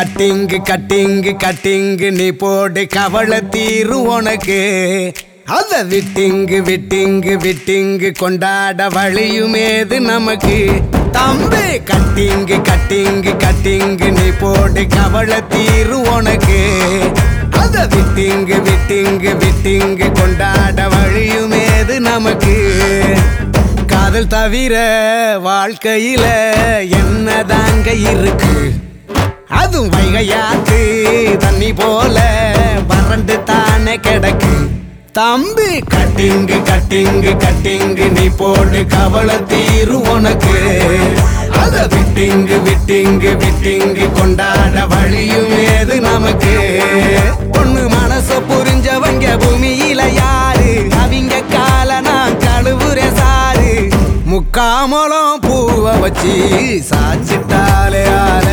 கட்டிங்கு கட்டிங்கு கட்டிங்கு நீ போடு கவலை தீரும் உனக்கு அத விட்டிங்கு விட்டிங்கு விட்டிங்கு கொண்டாட வழியுமேது நமக்கு தம்பி கட்டிங்கு கட்டிங்கு கட்டிங்கு நீ போடு கவலை தீரும் உனக்கு அத விட்டிங்கு விட்டிங்கு விட்டிங்கு கொண்டாட வழியுமேது நமக்கு காதல் தவிர வாழ்க்கையில என்னதாங்க இருக்கு அதுவும் வைகையாத்து தண்ணி போல வறண்டு தானே கிடக்கு தம்பி கட்டிங்கு கட்டிங்கு கட்டிங்கு நீ போடு கவலை தீரும் உனக்கு அத விட்டிங்கு விட்டிங்கு விட்டிங்கு கொண்டாட வழியும் ஏது நமக்கு பொண்ணு மனச புரிஞ்சவங்க பூமியில யாரு அவங்க கால நான் கழுவுற சாரு முக்காமலம் பூவை வச்சு சாச்சிட்டாலே ஆல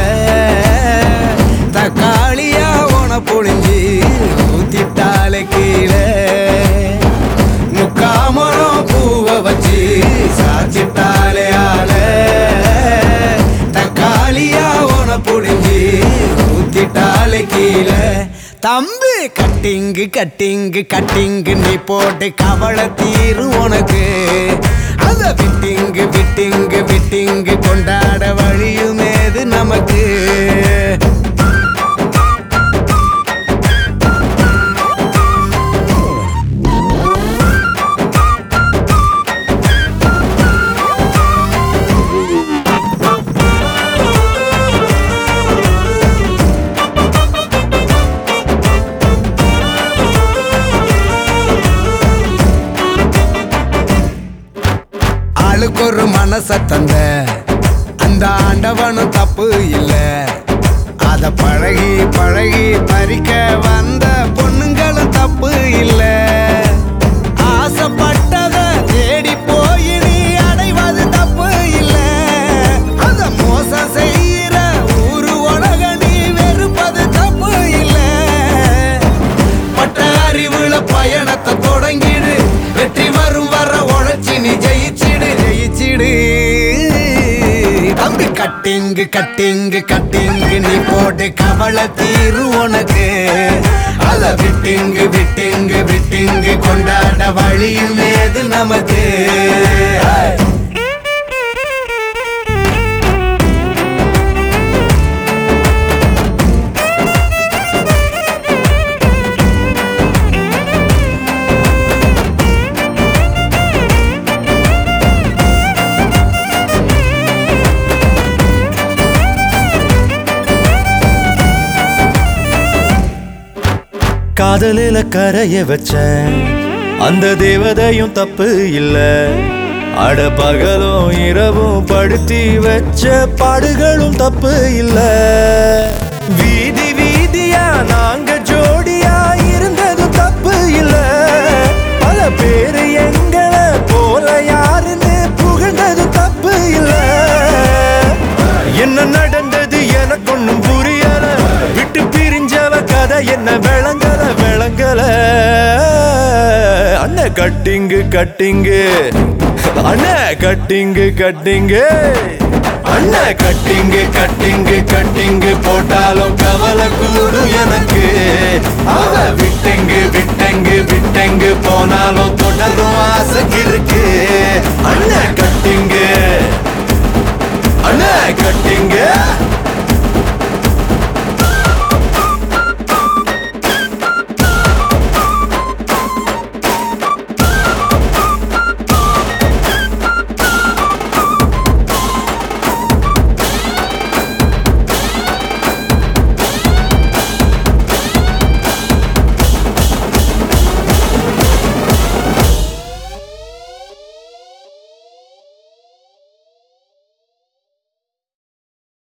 தக்காளியா உன புழிஞ்சி ஊத்திட்டாலே கீழே முக்காமலம் பூவை வச்சு சாச்சிட்டாலே ஆல தக்காளியா உன புழிஞ்சி ஊத்திட்டாலே கீழே தம்பி கட்டிங்கு கட்டிங்கு கட்டிங்கு நீ போட்டு கவலை தீரும் உனக்கு அத விட்டிங்கு விட்டிங்கு விட்டிங்கு கொண்டாட வழியுமேது நமக்கு ஆளுக்கு ஒரு மனச தந்த அந்த ஆண்டவனும் தப்பு இல்ல அத பழகி பழகி பறிக்க வந்த பொண்ணுங்களும் தப்பு இல்ல ஆசைப்பட்டத தேடி போய் நீ அடைவது தப்பு இல்ல அத மோசம் செய்யற ஊரு உலக நீ வெறுப்பது தப்பு இல்ல பட்ட அறிவுல பயணத்தை தொடங்கிடு வெற்றி வரும் வர உழைச்சி நீ ஜெயிச்சிடு ஜெயிச்சிடு தம்பி கட்டிங்கு கட்டிங்கு கட்டிங்கு நீ போட்டு கவலை தீரு உனக்கு அத விட்டிங்கு விட்டிங்கு விட்டிங்கு கொண்டாட வழியும் ஏது நமக்கு காதலில கரைய வச்ச அந்த தேவதையும் தப்பு இல்ல அட பகலும் இரவும் படுத்தி வச்ச பாடுகளும் தப்பு இல்ல வீதி வீதியா நாங்க ஜோடியா இருந்ததும் தப்பு இல்ல பல பேரு எங்களை போல யாருன்னு புகழ்ந்ததும் தப்பு இல்ல என்ன நடந்தது எனக்கு ஒண்ணும் புரியல விட்டு பிரிஞ்சவ கதை என்ன விளங்கல விளங்கல அண்ணன் கட்டிங்கு கட்டிங்கு அண்ணன் கட்டிங்கு கட்டிங்கு அண்ணன் கட்டிங்கு கட்டிங்கு கட்டிங்கு போட்டாலும் கவலை கூடும் எனக்கு அவ